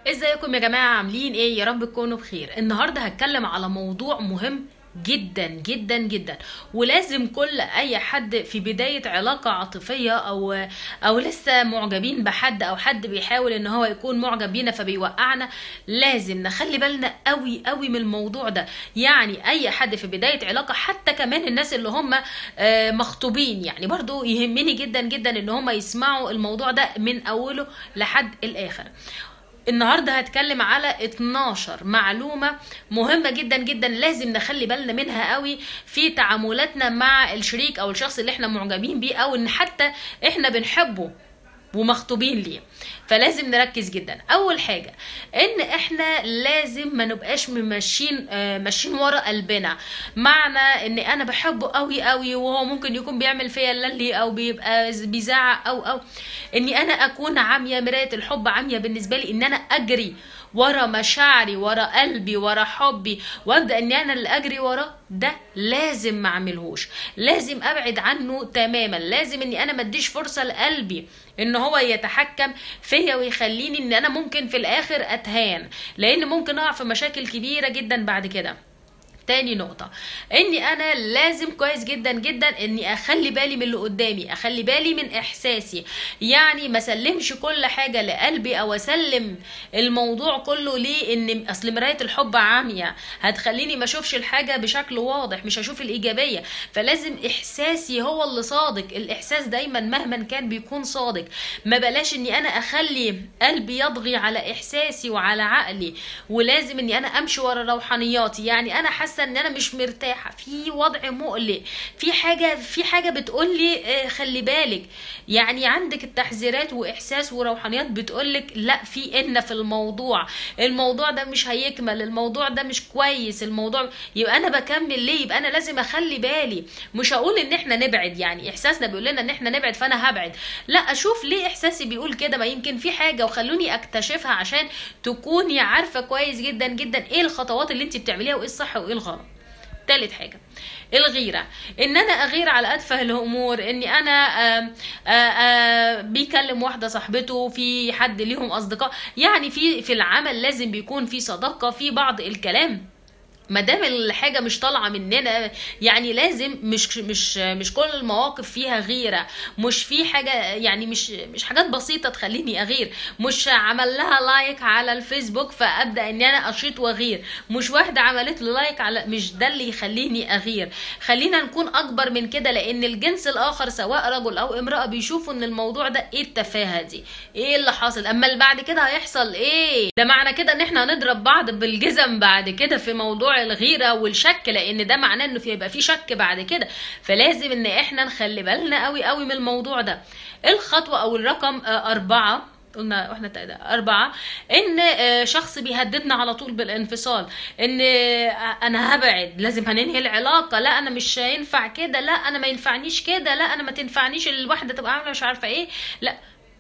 ازيكم يا جماعة عاملين ايه يا رب تكونوا بخير النهاردة هتكلم على موضوع مهم جدا جدا جدا ولازم كل اي حد في بداية علاقة عاطفية او او لسه معجبين بحد او حد بيحاول ان هو يكون معجب بينا فبيوقعنا لازم نخلي بالنا قوي قوي من الموضوع ده يعني اي حد في بداية علاقة حتى كمان الناس اللي هم آه، مخطوبين يعني برضو يهمني جدا جدا ان هم يسمعوا الموضوع ده من اوله لحد الاخر النهارده هتكلم على 12 معلومه مهمه جدا جدا لازم نخلي بالنا منها قوي في تعاملاتنا مع الشريك او الشخص اللي احنا معجبين بيه او ان حتى احنا بنحبه ومخطوبين ليه فلازم نركز جدا اول حاجه ان احنا لازم ما نبقاش ماشيين آه، ماشيين ورا قلبنا معنى ان انا بحبه قوي قوي وهو ممكن يكون بيعمل فيا اللي او بيبقى بيزعق او او اني انا اكون عاميه مرايه الحب عاميه بالنسبه لي ان انا اجري ورا مشاعري ورا قلبي ورا حبي وابدا ان انا اللي اجري وراه ده لازم ما اعملهوش لازم ابعد عنه تماما لازم اني انا ما اديش فرصه لقلبي ان هو يتحكم فيا ويخليني ان انا ممكن في الاخر اتهان لان ممكن اقع في مشاكل كبيره جدا بعد كده تاني نقطة اني انا لازم كويس جدا جدا اني اخلي بالي من اللي قدامي اخلي بالي من احساسي يعني ما سلمش كل حاجة لقلبي او اسلم الموضوع كله ليه ان اصل مراية الحب عامية هتخليني ما اشوفش الحاجة بشكل واضح مش هشوف الايجابية فلازم احساسي هو اللي صادق الاحساس دايما مهما كان بيكون صادق ما بلاش اني انا اخلي قلبي يطغي على احساسي وعلى عقلي ولازم اني انا امشي ورا روحانياتي يعني انا حاسه ان انا مش مرتاحه في وضع مقلق في حاجه في حاجه بتقول لي آه، خلي بالك يعني عندك التحذيرات واحساس وروحانيات بتقول لك لا في ان في الموضوع الموضوع ده مش هيكمل الموضوع ده مش كويس الموضوع يبقى انا بكمل ليه يبقى انا لازم اخلي بالي مش هقول ان احنا نبعد يعني احساسنا بيقول لنا ان احنا نبعد فانا هبعد لا اشوف ليه احساسي بيقول كده ما يمكن في حاجه وخلوني اكتشفها عشان تكوني عارفه كويس جدا جدا ايه الخطوات اللي انت بتعمليها وايه الصح وايه الغلط تالت حاجة الغيرة ان انا اغير على اتفه الامور اني انا آم، آ- آ- بيكلم واحدة صاحبته في حد ليهم اصدقاء يعني في في العمل لازم بيكون في صداقة في بعض الكلام ما دام الحاجه مش طالعه مننا يعني لازم مش مش مش كل المواقف فيها غيره مش في حاجه يعني مش مش حاجات بسيطه تخليني اغير مش عمل لها لايك على الفيسبوك فابدا ان انا اشيط واغير مش واحده عملت لي لايك على مش ده اللي يخليني اغير خلينا نكون اكبر من كده لان الجنس الاخر سواء رجل او امراه بيشوفوا ان الموضوع ده ايه التفاهه دي ايه اللي حاصل اما اللي بعد كده هيحصل ايه ده معنى كده ان احنا هنضرب بعض بالجزم بعد كده في موضوع الغيره والشك لان ده معناه انه في يبقى في شك بعد كده فلازم ان احنا نخلي بالنا قوي قوي من الموضوع ده الخطوه او الرقم آه، أربعة قلنا واحنا تقريبا أربعة إن آه، شخص بيهددنا على طول بالانفصال إن آه، أنا هبعد لازم هننهي العلاقة لا أنا مش هينفع كده لا أنا ما ينفعنيش كده لا أنا ما تنفعنيش الواحدة تبقى عاملة مش عارفة إيه لا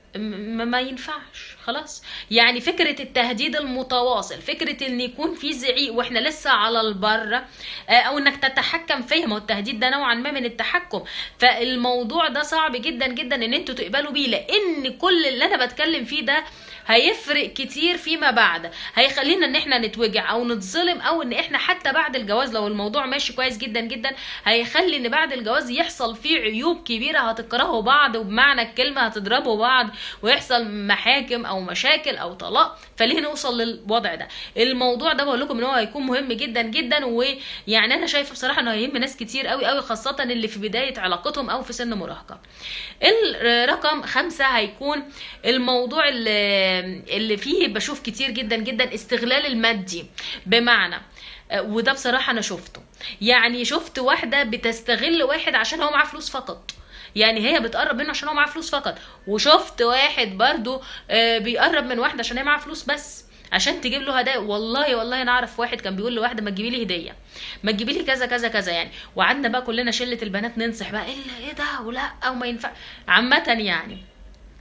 م- ما ينفعش خلاص يعني فكرة التهديد المتواصل فكرة ان يكون في زعيق واحنا لسه على البر آه، او انك تتحكم فيها ما هو التهديد ده نوعا ما من التحكم فالموضوع ده صعب جدا جدا ان انتوا تقبلوا بيه لان كل اللي انا بتكلم فيه ده هيفرق كتير فيما بعد هيخلينا ان احنا نتوجع او نتظلم او ان احنا حتى بعد الجواز لو الموضوع ماشي كويس جدا جدا هيخلي ان بعد الجواز يحصل فيه عيوب كبيره هتكرهوا بعض وبمعنى الكلمه هتضربوا بعض ويحصل محاكم او مشاكل او طلاق فليه نوصل للوضع ده الموضوع ده بقول لكم ان هو هيكون مهم جدا جدا ويعني انا شايفه بصراحه انه هيهم ناس كتير قوي قوي خاصه اللي في بدايه علاقتهم او في سن مراهقه الرقم خمسة هيكون الموضوع اللي, اللي فيه بشوف كتير جدا جدا استغلال المادي بمعنى آه، وده بصراحة أنا شفته يعني شفت واحدة بتستغل واحد عشان هو معاه فلوس فقط يعني هي بتقرب منه عشان هو معاه فلوس فقط وشفت واحد برضو آه، بيقرب من واحدة عشان هي معاها فلوس بس عشان تجيب له هدايا والله والله انا اعرف واحد كان بيقول لواحده ما تجيبي لي هديه ما تجيبي لي كذا كذا كذا يعني وقعدنا بقى كلنا شله البنات ننصح بقى ايه اللي- ايه ده ولا او ما ينفع عامه يعني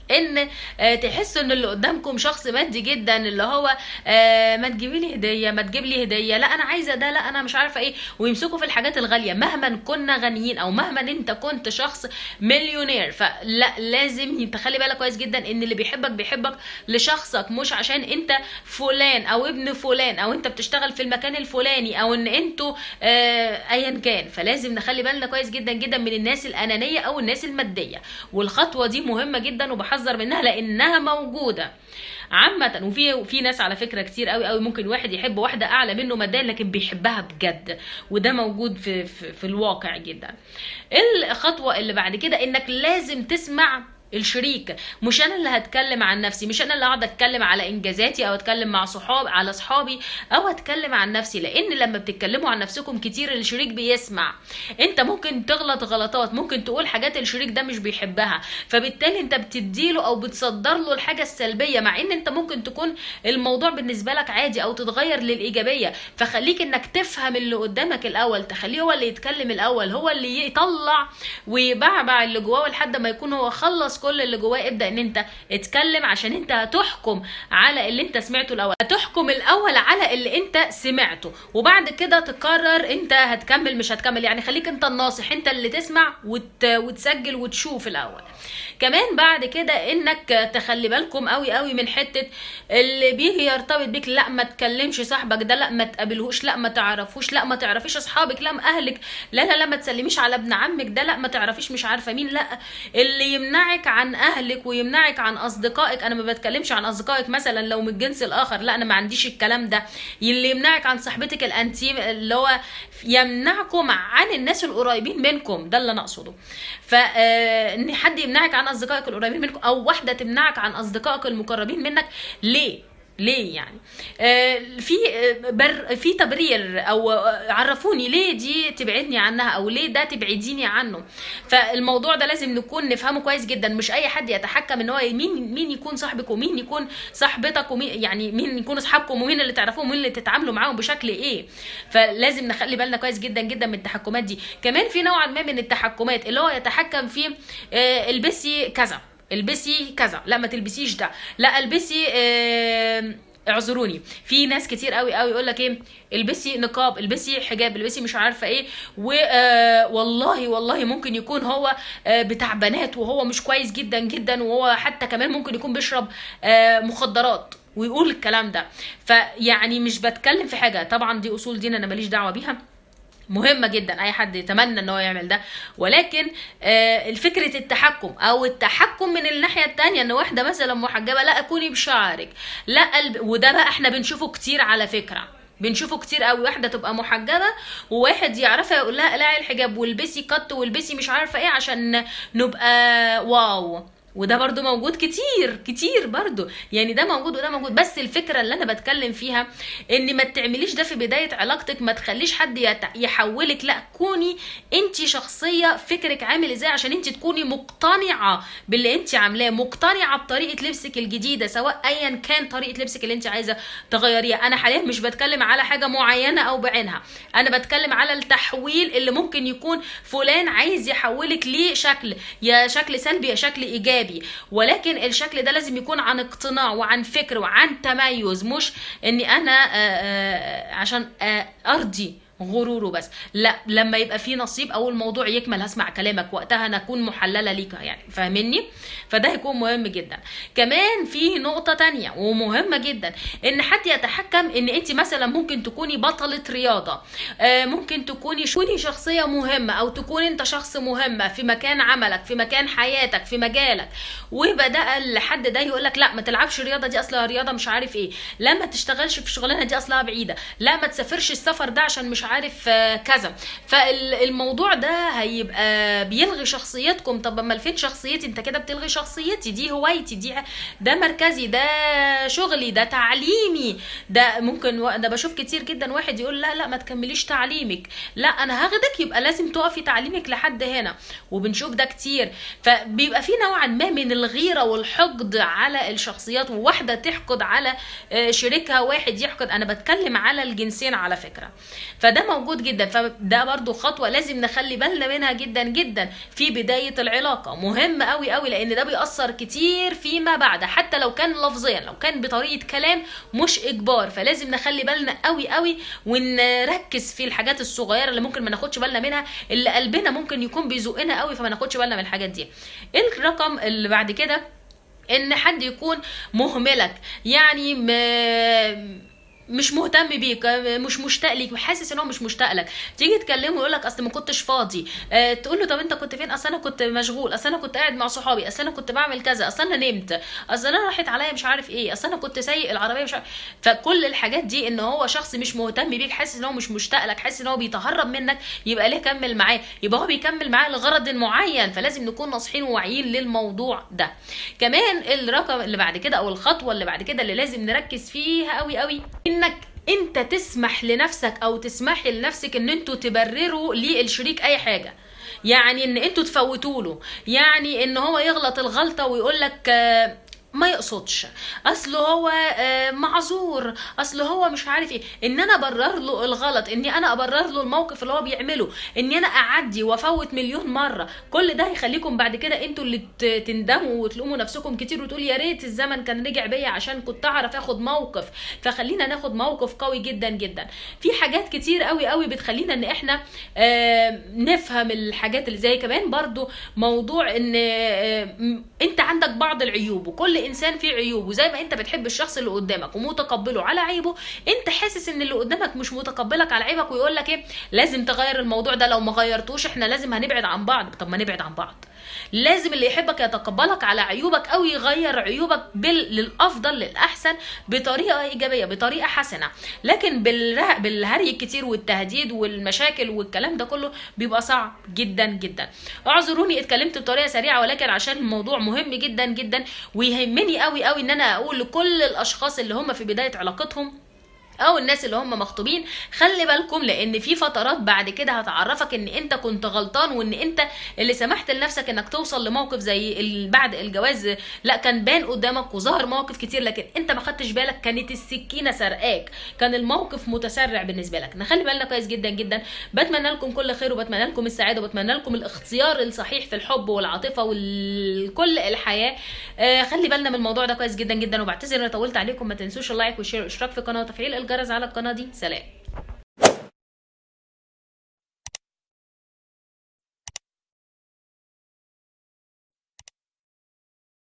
ان آه، تحسوا ان اللي قدامكم شخص مادي جدا اللي هو آه، ما تجيبي لي هديه ما تجيب لي هديه لا انا عايزه ده لا انا مش عارفه ايه ويمسكوا في الحاجات الغاليه مهما كنا غنيين او مهما انت كنت شخص مليونير فلا لازم تخلي بالك كويس جدا ان اللي بيحبك بيحبك لشخصك مش عشان انت فلان او ابن فلان او انت بتشتغل في المكان الفلاني او ان انتوا آه، ايا كان فلازم نخلي بالنا كويس جدا جدا من الناس الانانيه او الناس الماديه والخطوه دي مهمه جدا وبحذر منها لانها موجوده عامة وفي في ناس على فكرة كتير قوي قوي ممكن واحد يحب واحدة أعلى منه ماديا لكن بيحبها بجد وده موجود في في, في الواقع جدا. الخطوة اللي بعد كده إنك لازم تسمع الشريك مش انا اللي هتكلم عن نفسي مش انا اللي اقعد اتكلم على انجازاتي او اتكلم مع صحاب على صحابي او اتكلم عن نفسي لان لما بتتكلموا عن نفسكم كتير الشريك بيسمع انت ممكن تغلط غلطات ممكن تقول حاجات الشريك ده مش بيحبها فبالتالي انت بتديله او بتصدر له الحاجه السلبيه مع ان انت ممكن تكون الموضوع بالنسبه لك عادي او تتغير للايجابيه فخليك انك تفهم اللي قدامك الاول تخليه هو اللي يتكلم الاول هو اللي يطلع ويبعبع اللي جواه لحد ما يكون هو خلص كل اللي جواه ابدا ان انت اتكلم عشان انت هتحكم على اللي انت سمعته الاول هتحكم الاول على اللي انت سمعته وبعد كده تقرر انت هتكمل مش هتكمل يعني خليك انت الناصح انت اللي تسمع وت... وتسجل وتشوف الاول كمان بعد كده انك تخلي بالكم قوي قوي من حته اللي بيجي يرتبط بيك لا ما تكلمش صاحبك ده لا ما تقابلهوش لا ما تعرفوش لا ما تعرفيش اصحابك لا اهلك لا لا لا ما تسلميش على ابن عمك ده لا ما تعرفيش مش عارفه مين لا اللي يمنعك عن اهلك ويمنعك عن اصدقائك انا ما بتكلمش عن اصدقائك مثلا لو من الجنس الاخر لا انا ما عنديش الكلام ده اللي يمنعك عن صاحبتك الانتيم اللي هو يمنعكم عن الناس القريبين منكم ده اللي انا اقصده فان حد يمنعك عن اصدقائك القريبين منكم او واحده تمنعك عن اصدقائك المقربين منك ليه ليه يعني آه في آه، بر في تبرير او آه، عرفوني ليه دي تبعدني عنها او ليه ده تبعديني عنه فالموضوع ده لازم نكون نفهمه كويس جدا مش اي حد يتحكم ان هو مين مين يكون صاحبك ومين يكون صاحبتك ومين يعني مين يكون اصحابكم ومين اللي تعرفوهم ومين اللي تتعاملوا معاهم بشكل ايه فلازم نخلي بالنا كويس جدا جدا من التحكمات دي كمان في نوعا ما من التحكمات اللي هو يتحكم في آه، البسي كذا البسي كذا لا ما تلبسيش ده لا البسي آه، اعذروني في ناس كتير قوي قوي يقول لك ايه البسي نقاب البسي حجاب البسي مش عارفه ايه والله والله ممكن يكون هو آه، بتاع بنات وهو مش كويس جدا جدا وهو حتى كمان ممكن يكون بيشرب آه، مخدرات ويقول الكلام ده فيعني مش بتكلم في حاجه طبعا دي اصول دين انا ماليش دعوه بيها مهمة جدا اي حد يتمنى ان هو يعمل ده ولكن آه فكرة التحكم او التحكم من الناحية التانية ان واحدة مثلا محجبة لا كوني بشعرك لا قلب وده بقى احنا بنشوفه كتير على فكرة بنشوفه كتير قوي واحده تبقى محجبه وواحد يعرفها يقول لها اقلعي الحجاب والبسي كت والبسي مش عارفه ايه عشان نبقى واو وده برضو موجود كتير كتير برضو يعني ده موجود وده موجود بس الفكره اللي انا بتكلم فيها ان ما تعمليش ده في بدايه علاقتك ما تخليش حد يت- يحولك لا كوني انت شخصيه فكرك عامل ازاي عشان انت تكوني مقتنعه باللي انت عاملاه مقتنعه بطريقه لبسك الجديده سواء ايا كان طريقه لبسك اللي انت عايزه تغيريها انا حاليا مش بتكلم على حاجه معينه او بعينها انا بتكلم على التحويل اللي ممكن يكون فلان عايز يحولك لشكل يا شكل سلبي يا شكل ايجابي ولكن الشكل ده لازم يكون عن اقتناع وعن فكر وعن تميز مش اني انا آه، آه، عشان آه، ارضي غروره بس لا لما يبقى في نصيب او الموضوع يكمل هسمع كلامك وقتها انا اكون محلله ليك يعني فاهمني فده هيكون مهم جدا كمان في نقطه تانية ومهمه جدا ان حد يتحكم ان انت مثلا ممكن تكوني بطله رياضه آه، ممكن تكوني تكوني شخصيه مهمه او تكون انت شخص مهمه في مكان عملك في مكان حياتك في مجالك وبدا الحد ده يقول لك لا ما تلعبش الرياضه دي اصلها رياضه مش عارف ايه لا ما تشتغلش في الشغلانه دي اصلها بعيده لا ما تسافرش السفر ده عشان مش عارف آه، كذا فالموضوع ده هيبقى بيلغي شخصيتكم طب اما فين شخصيتي انت كده بتلغي شخصيتي دي هوايتي دي ده مركزي ده شغلي ده تعليمي ده ممكن و... ده بشوف كتير جدا واحد يقول لا لا ما تكمليش تعليمك لا انا هاخدك يبقى لازم تقفي تعليمك لحد هنا وبنشوف ده كتير فبيبقى في نوعا ما من الغيره والحقد على الشخصيات وواحده تحقد على آه، شريكها واحد يحقد انا بتكلم على الجنسين على فكره فده فده موجود جدا فده برضو خطوه لازم نخلي بالنا منها جدا جدا في بدايه العلاقه مهم قوي قوي لان ده بيأثر كتير فيما بعد حتى لو كان لفظيا لو كان بطريقه كلام مش اجبار فلازم نخلي بالنا قوي قوي ونركز في الحاجات الصغيره اللي ممكن ما ناخدش بالنا منها اللي قلبنا ممكن يكون بيزقنا قوي فما ناخدش بالنا من الحاجات دي الرقم اللي بعد كده ان حد يكون مهملك يعني م... مش مهتم بيك مش مشتاق ليك حاسس ان هو مش مشتاق لك تيجي تكلمه يقول لك اصل ما كنتش فاضي أه تقول له طب انت كنت فين اصل انا كنت مشغول اصل انا كنت قاعد مع صحابي اصل انا كنت بعمل كذا اصل انا نمت اصل انا راحت عليا مش عارف ايه اصل انا كنت سايق العربيه مش عارف فكل الحاجات دي ان هو شخص مش مهتم بيك حاسس ان هو مش مشتاق لك حاسس ان هو بيتهرب منك يبقى ليه كمل معاه يبقى هو بيكمل معاه لغرض معين فلازم نكون ناصحين وواعيين للموضوع ده كمان الرقم اللي بعد كده او الخطوه اللي بعد كده اللي لازم نركز فيها قوي قوي انك انت تسمح لنفسك او تسمحي لنفسك ان انتوا تبرروا للشريك اي حاجه يعني ان انتوا تفوتوا له يعني ان هو يغلط الغلطه ويقول لك ما يقصدش اصل هو معذور اصل هو مش عارف ايه ان انا ابرر له الغلط اني انا ابرر له الموقف اللي هو بيعمله اني انا اعدي وافوت مليون مره كل ده هيخليكم بعد كده انتوا اللي تندموا وتلوموا نفسكم كتير وتقول يا ريت الزمن كان رجع بيا عشان كنت اعرف اخد موقف فخلينا ناخد موقف قوي جدا جدا في حاجات كتير قوي قوي بتخلينا ان احنا نفهم الحاجات اللي زي كمان برضو موضوع ان انت عندك بعض العيوب وكل انسان فيه عيوب وزي ما انت بتحب الشخص اللي قدامك ومتقبله على عيبه انت حاسس ان اللي قدامك مش متقبلك على عيبك ويقول لك ايه لازم تغير الموضوع ده لو ما غيرتوش احنا لازم هنبعد عن بعض طب ما نبعد عن بعض لازم اللي يحبك يتقبلك على عيوبك او يغير عيوبك بال... للافضل للاحسن بطريقه ايجابيه بطريقه حسنه لكن بالره... بالهري الكتير والتهديد والمشاكل والكلام ده كله بيبقى صعب جدا جدا اعذروني اتكلمت بطريقه سريعه ولكن عشان الموضوع مهم جدا جدا ويهمني قوي قوي ان انا اقول لكل الاشخاص اللي هم في بدايه علاقتهم او الناس اللي هم مخطوبين خلي بالكم لان في فترات بعد كده هتعرفك ان انت كنت غلطان وان انت اللي سمحت لنفسك انك توصل لموقف زي بعد الجواز لا كان بان قدامك وظهر مواقف كتير لكن انت ما خدتش بالك كانت السكينه سرقاك كان الموقف متسرع بالنسبه لك نخلي بالنا كويس جدا جدا بتمنى لكم كل خير وبتمنى لكم السعاده وبتمنى لكم الاختيار الصحيح في الحب والعاطفه وكل الحياه آه خلي بالنا من الموضوع ده كويس جدا جدا وبعتذر انا طولت عليكم ما تنسوش اللايك والشير والاشتراك في القناه وتفعيل الجرس على القناه دي سلام